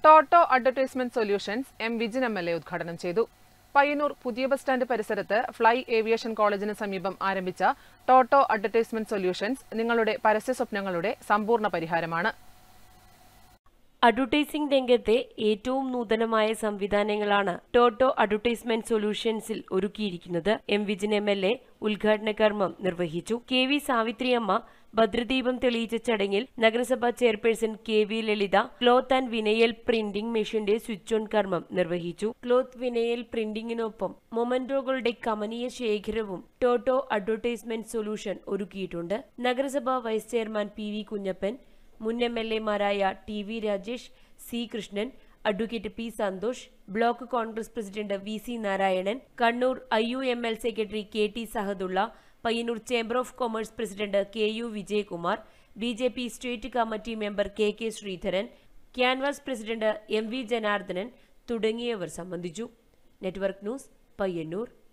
Toto advertisement solutions M Vijin M L A ഉദ്ഘാടനം ചെയ്തു പയ്യന്നൂർ പുതിയ ബസ് സ്റ്റാൻഡ് പരിസരത്ത് ഫ്ലൈ ഏവിയേഷൻ കോളേജിന് സമീപം ആരംഭിച്ച ടോട്ടോ അഡ്വർടൈസ്മെന്റ് സൊല്യൂഷൻസ് നിങ്ങളുടെ പരസ്യ സ്വപ്നങ്ങളുടെ സമ്പൂർണ്ണ പരിഹാരമാണ് അഡ്വർടൈസിംഗ് രംഗത്തെ ഏറ്റവും നൂതനമായ സംവിധാനങ്ങളാണ് ടോട്ടോ അഡ്വർടൈസ്മെന്റ് സൊല്യൂഷൻസിൽ ഒരുക്കിയിരിക്കുന്നത് M Vijin M L A ഉദ്ഘാടന കർമ്മം നിർവഹിച്ചു കെ വി സാവിത്രിയമ്മ ഭദ്രദീപം തെളിയിച്ച ചടങ്ങിൽ നഗരസഭാ chairperson K V Lalitha cloth and vinyl printing മെഷീന്റെ സ്വിച്ച് ഓൺ കർമ്മം നിർവഹിച്ചു ക്ലോത്ത് വിനയൽ പ്രിന്റിംഗിനൊപ്പം മൊമന്റോകളുടെ കമനീയ ശേഖരവും ടോട്ടോ അഡ്വർടൈസ്മെന്റ് സൊല്യൂഷൻ ഒരുക്കിയിട്ടുണ്ട് നഗരസഭാ vice chairman P V Kunhappan മുൻ എം എൽ എമാരായ T V Rajesh C Krishnan advocate P Santhosh block Congress president V C Narayanan Kannur I U M L secretary K T Sahadulla Payyanur chamber of commerce president K U Vijayakumar B J P state committee member K K Sreedharan canvas president M V Janardhanan തുടങ്ങിയവർ സംബന്ധിച്ചു network news Payyanur